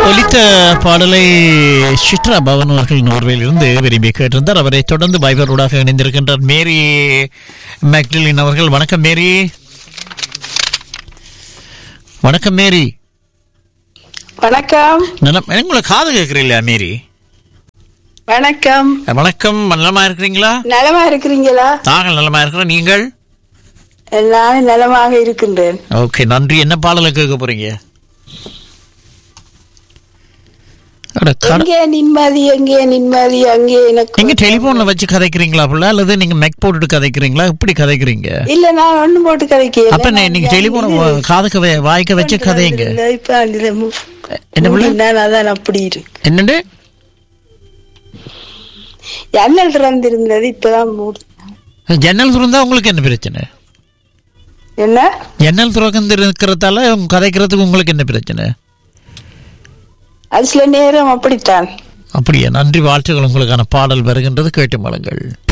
ஒலித்த பாடலை சித்ரா பவன் அவர்கள் நோர்வேலிருந்து விரும்பி கேட்டிருந்தார் அவரை தொடர்ந்து பைபரோடாக இணைந்திருக்கின்றார் மேரி மேக்டிலின் அவர்கள் வணக்கம் மேரி வணக்கம் மேரி வணக்கம் நலம் உங்களை காது கேட்குறீங்களா மேரி வணக்கம் வணக்கம் நலமா இருக்கிறீங்களா நலமா இருக்கிறீங்களா நாங்கள் நலமா இருக்கிறோம் நீங்கள் நானும் நலமாக இருக்கின்றேன் ஓகே நன்றி என்ன பாடலை கேட்க போறீங்க அட, கட- எங்கே நிம்மதி எங்கே நிம்மதி அங்கே எனக்கு நீங்க டெலிபோன்ல வச்சு கதைக்கிறீங்களா புள்ள அல்லது நீங்க மெக் போட்டுட்டு கதைக்கிறீங்களா இப்படி கதைக்கிறீங்க இல்ல நான் ஒண்ணு போட்டு கதைக்கல அப்ப என்ன, நீங்க டெலிபோன் காதுக்கு வே- வாய்க்க வச்சு கதைங்க இப்ப அதுல மு- என்ன புள்ள மூடினான், அதான் அப்படி இருக்கு என்னண்டு ஜன்னல் திறந்திருந்தது இப்பதான் மூடி ஜன்னல் திறந்தா உங்களுக்கு என்ன பிரச்சனை என்ன ஜன்னல் திறந்து இருக்கிறதால கதைக்கிறதுக்கு உங்களுக்கு என்ன பிரச்சனை அது சில நேரம் அப்படித்தான் அப்படியா நன்றி வாழ்த்துக்கள் உங்களுக்கான பாடல் வருகின்றது கேட்டு மலங்கள்